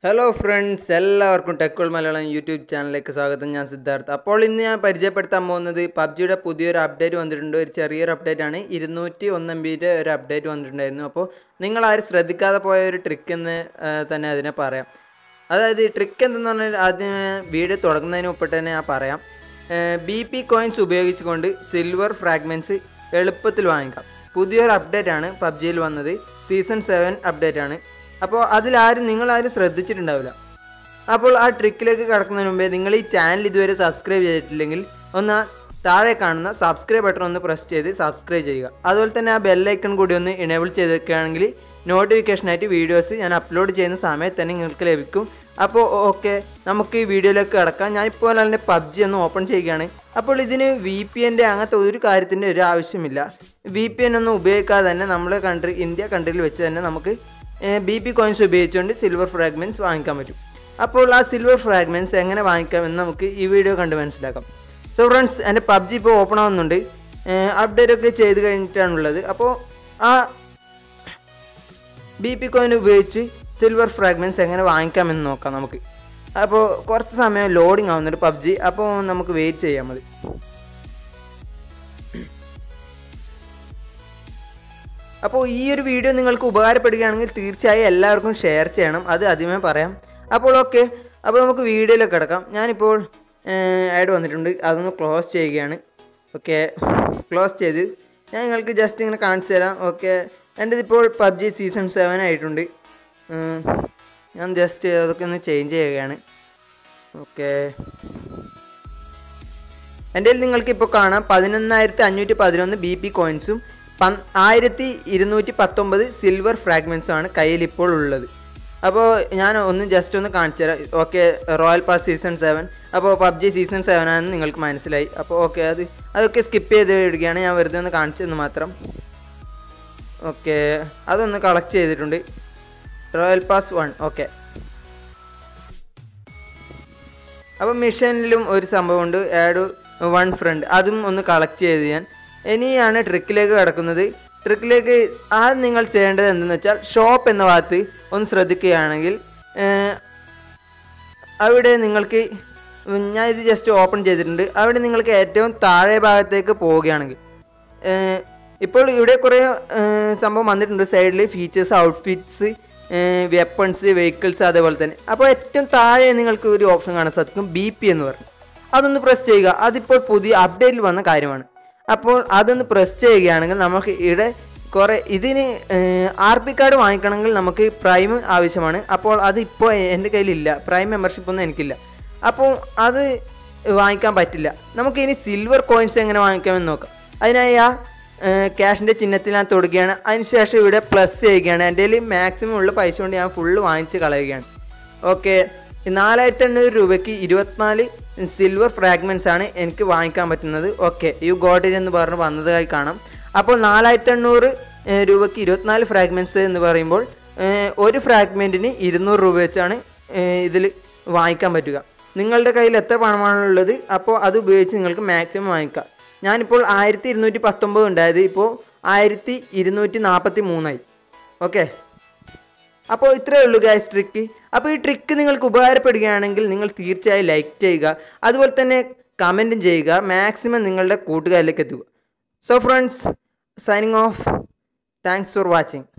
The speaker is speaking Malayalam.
ഹലോ ഫ്രണ്ട്സ് എല്ലാവർക്കും ടെക്കുൾ മലയാളം യൂട്യൂബ് ചാനലിലേക്ക് സ്വാഗതം ഞാൻ സിദ്ധാർത്ഥ് അപ്പോൾ ഇന്ന് ഞാൻ പരിചയപ്പെടുത്താൻ പോകുന്നത് പബ്ജിയുടെ പുതിയൊരു അപ്ഡേറ്റ് വന്നിട്ടുണ്ട് ഒരു ചെറിയൊരു അപ്ഡേറ്റ് ആണ് ഇരുന്നൂറ്റി ഒന്ന് എം ബിയുടെ ഒരു അപ്ഡേറ്റ് വന്നിട്ടുണ്ടായിരുന്നു അപ്പോൾ നിങ്ങൾ ആരും ശ്രദ്ധിക്കാതെ പോയ ഒരു ട്രിക്ക് എന്ന് ആ, തന്നെ അതിനെ പറയാം അതായത് ഈ ട്രിക്ക് എന്തെന്ന് പറഞ്ഞാൽ ആദ്യം വീഡിയോ തുടങ്ങുന്നതിന് മുമ്പ് തന്നെ ഞാൻ പറയാം ബി പി കോയിൻസ് ഉപയോഗിച്ചുകൊണ്ട് സിൽവർ ഫ്രാഗ്മെൻറ്റ്സ് എളുപ്പത്തിൽ വാങ്ങിക്കാം പുതിയൊരു അപ്ഡേറ്റ് ആണ് പബ്ജിയിൽ വന്നത് സീസൺ സെവൻ അപ്ഡേറ്റ് ആണ് അപ്പോൾ അതിലാരും നിങ്ങളാരും ശ്രദ്ധിച്ചിട്ടുണ്ടാവില്ല അപ്പോൾ ആ ട്രിക്കിലേക്ക് കടക്കുന്നതിന് മുമ്പേ നിങ്ങൾ ഈ ചാനൽ ഇതുവരെ സബ്സ്ക്രൈബ് ചെയ്തിട്ടില്ലെങ്കിൽ ഒന്ന് ആ താഴെ കാണുന്ന സബ്സ്ക്രൈബ് ബട്ടൺ ഒന്ന് പ്രസ് ചെയ്ത് സബ്സ്ക്രൈബ് ചെയ്യുക അതുപോലെ തന്നെ ആ ബെല്ലൈക്കൺ കൂടി ഒന്ന് ഇനേബിൾ ചെയ്ത് വെക്കുകയാണെങ്കിൽ നോട്ടിഫിക്കേഷനായിട്ട് വീഡിയോസ് ഞാൻ അപ്ലോഡ് ചെയ്യുന്ന സമയത്ത് തന്നെ നിങ്ങൾക്ക് ലഭിക്കും അപ്പോൾ ഓക്കെ നമുക്ക് ഈ വീഡിയോയിലേക്ക് കിടക്കാം ഞാനിപ്പോൾ അതിൻ്റെ പബ്ജി ഒന്ന് ഓപ്പൺ ചെയ്യുകയാണ് അപ്പോൾ ഇതിന് വി പി എൻ്റെ അങ്ങനത്തെ ഒരു കാര്യത്തിൻ്റെ ഒരു ആവശ്യമില്ല വി പി എൻ ഒന്നും ഉപയോഗിക്കാതെ തന്നെ നമ്മുടെ കൺട്രി ഇന്ത്യ കൺട്രിയിൽ വെച്ച് തന്നെ നമുക്ക് ബി പി കോയിൻസ് ഉപയോഗിച്ചുകൊണ്ട് സിൽവർ ഫ്രാഗ്മെൻറ്റ്സ് വാങ്ങിക്കാൻ പറ്റും അപ്പോൾ ആ സിൽവർ ഫ്രാഗ്മെൻറ്റ്സ് എങ്ങനെ വാങ്ങിക്കാമെന്ന് നമുക്ക് ഈ വീഡിയോ കണ്ട് മനസ്സിലാക്കാം സോ ഫ്രണ്ട്സ് എൻ്റെ പബ്ജി ഇപ്പോൾ ഓപ്പൺ ആവുന്നുണ്ട് അപ്ഡേറ്റ് ഒക്കെ ചെയ്ത് കഴിഞ്ഞിട്ടാണുള്ളത് അപ്പോൾ ആ ബി പി കോയിൻ ഉപയോഗിച്ച് സിൽവർ ഫ്രാഗ്മെൻറ്റ്സ് എങ്ങനെ വാങ്ങിക്കാമെന്ന് നോക്കാം നമുക്ക് അപ്പോൾ കുറച്ച് സമയം ലോഡിങ് ആവുന്നുണ്ട് പബ്ജി അപ്പോൾ നമുക്ക് വെയിറ്റ് ചെയ്യാൻ മതി അപ്പോൾ ഈ ഒരു വീഡിയോ നിങ്ങൾക്ക് ഉപകാരപ്പെടുകയാണെങ്കിൽ തീർച്ചയായും എല്ലാവർക്കും ഷെയർ ചെയ്യണം അത് ആദ്യമേ പറയാം അപ്പോൾ ഓക്കെ അപ്പോൾ നമുക്ക് വീഡിയോയിലേക്ക് കിടക്കാം ഞാനിപ്പോൾ ആഡ് വന്നിട്ടുണ്ട് അതൊന്ന് ക്ലോസ് ചെയ്യുകയാണ് ഓക്കെ ക്ലോസ് ചെയ്ത് ഞാൻ നിങ്ങൾക്ക് ജസ്റ്റ് ഇങ്ങനെ കാണിച്ചു തരാം ഓക്കെ എൻ്റെ ഇപ്പോൾ പബ്ജി സീസൺ സെവൻ ആയിട്ടുണ്ട് ഉം, ഞാൻ ജസ്റ്റ് അതൊക്കെ ഒന്ന് ചേഞ്ച് ചെയ്യുകയാണ് ഓക്കെ എൻ്റെ കയ്യിൽ നിങ്ങൾക്ക് ഇപ്പോൾ കാണാം പതിനൊന്നായിരത്തി അഞ്ഞൂറ്റി പതിനൊന്ന് ബി പി കോയിൻസും പൻ ആയിരത്തി ഇരുന്നൂറ്റി പത്തൊമ്പത് സിൽവർ ഫ്രാഗ്മെൻസും ആണ് കയ്യിൽ ഇപ്പോൾ ഉള്ളത് അപ്പോൾ ഞാൻ ഒന്ന് ജസ്റ്റ് ഒന്ന് കാണിച്ചു തരാം okay royal pass season seven അപ്പോൾ പബ്ജി സീസൺ സെവൻ ആണെന്ന് നിങ്ങൾക്ക് മനസ്സിലായി അപ്പോൾ ഓക്കെ അത് അതൊക്കെ സ്കിപ്പ് ചെയ്ത് വിടുകയാണ് ഞാൻ വെറുതെ ഒന്ന് കാണിച്ചതെന്ന് മാത്രം ഓക്കെ അതൊന്ന് കളക്ട് ചെയ്തിട്ടുണ്ട് റോയൽ പാസ് വൺ ഓക്കെ അപ്പം മിഷനിലും ഒരു സംഭവമുണ്ട് ആഡ് വൺ ഫ്രണ്ട് അതും ഒന്ന് കളക്ട് ചെയ്ത് ഞാൻ ഇനിയാണ് ട്രിക്കിലേക്ക് കിടക്കുന്നത് ട്രിക്കിലേക്ക് ആദ്യം നിങ്ങൾ ചെയ്യേണ്ടത് എന്തെന്ന് വെച്ചാൽ ഷോപ്പ് എന്ന ഭാഗത്ത് ഒന്ന് ശ്രദ്ധിക്കുകയാണെങ്കിൽ ഏർ, അവിടെ നിങ്ങൾക്ക് ഞാൻ ഇത് ജസ്റ്റ് ഓപ്പൺ ചെയ്തിട്ടുണ്ട് അവിടെ നിങ്ങൾക്ക് ഏറ്റവും താഴെ ഭാഗത്തേക്ക് പോവുകയാണെങ്കിൽ ഏർ, ഇപ്പോൾ ഇവിടെ കുറേ ഏർ, സംഭവം വന്നിട്ടുണ്ട് സൈഡിൽ ഫീച്ചേഴ്സ് ഔട്ട്ഫിറ്റ്സ് വെപ്പൺസ് വെഹിക്കിൾസ് അതേപോലെ തന്നെ അപ്പോൾ ഏറ്റവും താഴെ നിങ്ങൾക്ക് ഒരു ഓപ്ഷൻ കാണാൻ സാധിക്കും ബി പി എന്ന് പറഞ്ഞു അതൊന്ന് പ്രസ് ചെയ്യുക അതിപ്പോൾ പുതിയ അപ്ഡേറ്റിൽ വന്ന കാര്യമാണ് അപ്പോൾ അതൊന്ന് പ്രസ് ചെയ്യുകയാണെങ്കിൽ നമുക്ക് ഇവിടെ കുറേ ഇതിന് ആർ പി കാർഡ് വാങ്ങിക്കണമെങ്കിൽ നമുക്ക് പ്രൈം ആവശ്യമാണ് അപ്പോൾ അത് ഇപ്പോൾ എൻ്റെ കയ്യിലില്ല പ്രൈം മെമ്പർഷിപ്പ് ഒന്നും എനിക്കില്ല അപ്പോൾ അത് വാങ്ങിക്കാൻ പറ്റില്ല നമുക്ക് ഇനി സിൽവർ കോയിൻസ് എങ്ങനെ വാങ്ങിക്കാമെന്ന് നോക്കാം അതിനായി ആ ക്യാഷിൻ്റെ ചിഹ്നത്തിൽ ഞാൻ തൊടുകയാണ് അതിനുശേഷം ഇവിടെ പ്ലസ് ചെയ്യുകയാണ് എൻ്റെ കയ്യിൽ മാക്സിമം ഉള്ള പൈസ കൊണ്ട് ഞാൻ ഫുള്ള് വാങ്ങിച്ച് കളയുകയാണ് ഓക്കെ നാലായിരത്തി എണ്ണൂറ് രൂപയ്ക്ക് ഇരുപത്തിനാല് സിൽവർ ഫ്രാഗ്മെൻറ്റ്സ് ആണ് എനിക്ക് വാങ്ങിക്കാൻ പറ്റുന്നത് ഓക്കെ യു ഗോട്ട് എന്ന് പറഞ്ഞ് വന്നതായി കാണാം അപ്പോൾ നാലായിരത്തി എണ്ണൂറ് ഏഹ്, രൂപയ്ക്ക് ഇരുപത്തിനാല് ഫ്രാഗ്മെൻറ്റ്സ് എന്ന് പറയുമ്പോൾ ഏഹ്, ഒരു ഫ്രാഗ്മെൻറ്റിന് ഇരുന്നൂറ് രൂപ വെച്ചാണ് ഇതിൽ വാങ്ങിക്കാൻ പറ്റുക നിങ്ങളുടെ കയ്യിൽ എത്ര പണമാണുള്ളത് അപ്പോൾ അത് ഉപയോഗിച്ച് നിങ്ങൾക്ക് മാക്സിമം വാങ്ങിക്കാം ഞാനിപ്പോൾ ആയിരത്തി ഇരുന്നൂറ്റി പത്തൊമ്പത് ഉണ്ടായത് ഇപ്പോൾ ആയിരത്തി ഇരുന്നൂറ്റി നാൽപ്പത്തി മൂന്നായി ഓക്കെ അപ്പോൾ ഇത്രയേ ഉള്ളൂ ഗൈസ് ട്രിക്ക് അപ്പോൾ ഈ ട്രിക്ക് നിങ്ങൾക്ക് ഉപകാരപ്പെടുകയാണെങ്കിൽ നിങ്ങൾ തീർച്ചയായും ലൈക്ക് ചെയ്യുക അതുപോലെ തന്നെ കമൻറ്റും ചെയ്യുക മാക്സിമം നിങ്ങളുടെ കൂട്ടുകാരിലേക്ക് എത്തുക so friends signing off thanks for watching